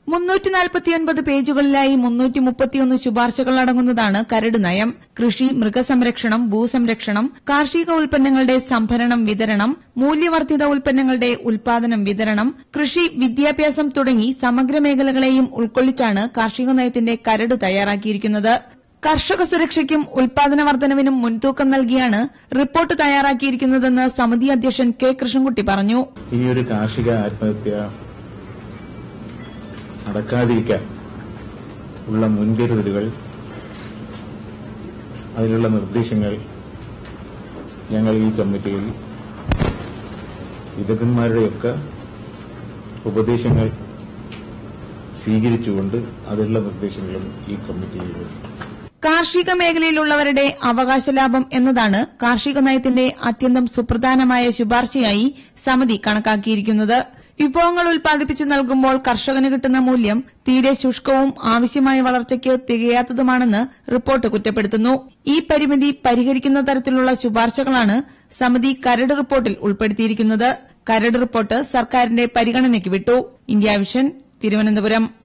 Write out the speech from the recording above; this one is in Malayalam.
മുന്നൂറ്റി നാൽപ്പത്തിയൊൻപത് പേജുകളിലായി മുന്നൂറ്റി മുപ്പത്തിയൊന്ന് ശുപാർശകൾ അടങ്ങുന്നതാണ് കരട് നയം കൃഷി മൃഗസംരക്ഷണം ഭൂസംരക്ഷണം കാർഷിക ഉൽപ്പന്നങ്ങളുടെ സംഭരണം വിതരണം മൂല്യവർദ്ധിത ഉൽപ്പന്നങ്ങളുടെ ഉൽപാദനം വിതരണം കൃഷി വിദ്യാഭ്യാസം തുടങ്ങി സമഗ്ര മേഖലകളെയും ഉൾക്കൊള്ളിച്ചാണ് കാർഷിക നയത്തിന്റെ കരട് തയ്യാറാക്കിയിരിക്കുന്നത് കർഷക സുരക്ഷയ്ക്കും ഉൽപാദന വർധനവിനും മുൻതൂക്കം നൽകിയാണ് റിപ്പോർട്ട് തയ്യാറാക്കിയിരിക്കുന്നതെന്ന് സമിതി അധ്യക്ഷൻ കെ കൃഷ്ണൻകുട്ടി പറഞ്ഞു ഇനിയൊരു കാർഷിക ആത്മഹത്യ നടക്കാതിരിക്കാൻ ഉള്ള മുൻകരുതലുകൾ അതിനുള്ള നിർദ്ദേശങ്ങൾ ഞങ്ങൾ ഈ കമ്മിറ്റിയിൽ വിദഗ്ധന്മാരുടെയൊക്കെ ഉപദേശങ്ങൾ സ്വീകരിച്ചുകൊണ്ട് അതിനുള്ള നിർദ്ദേശങ്ങളും ഈ കമ്മിറ്റിയിൽ വരും കാർഷിക മേഖലയിലുള്ളവരുടെ അവകാശ ലാഭം എന്നതാണ് കാർഷിക നയത്തിന്റെ അത്യന്തം സുപ്രധാനമായ ശുപാർശയായി സമിതി കണക്കാക്കിയിരിക്കുന്നത് വിഭവങ്ങൾ ഉൽപ്പാദിപ്പിച്ചു നൽകുമ്പോൾ കർഷകന് കിട്ടുന്ന മൂല്യം തീരെ ശുഷ്കവും ആവശ്യമായ വളർച്ചയ്ക്ക് തികയാത്തതുമാണെന്ന് റിപ്പോർട്ട് കുറ്റപ്പെടുത്തുന്നു ഈ പരിമിതി പരിഹരിക്കുന്ന തരത്തിലുള്ള ശുപാർശകളാണ് സമിതി കരട് റിപ്പോർട്ടിൽ ഉൾപ്പെടുത്തിയിരിക്കുന്നത് കരട് റിപ്പോർട്ട് സർക്കാരിന്റെ പരിഗണനയ്ക്ക് വിട്ടു ഇന്ത്യ വിഷൻ തിരുവനന്തപുരം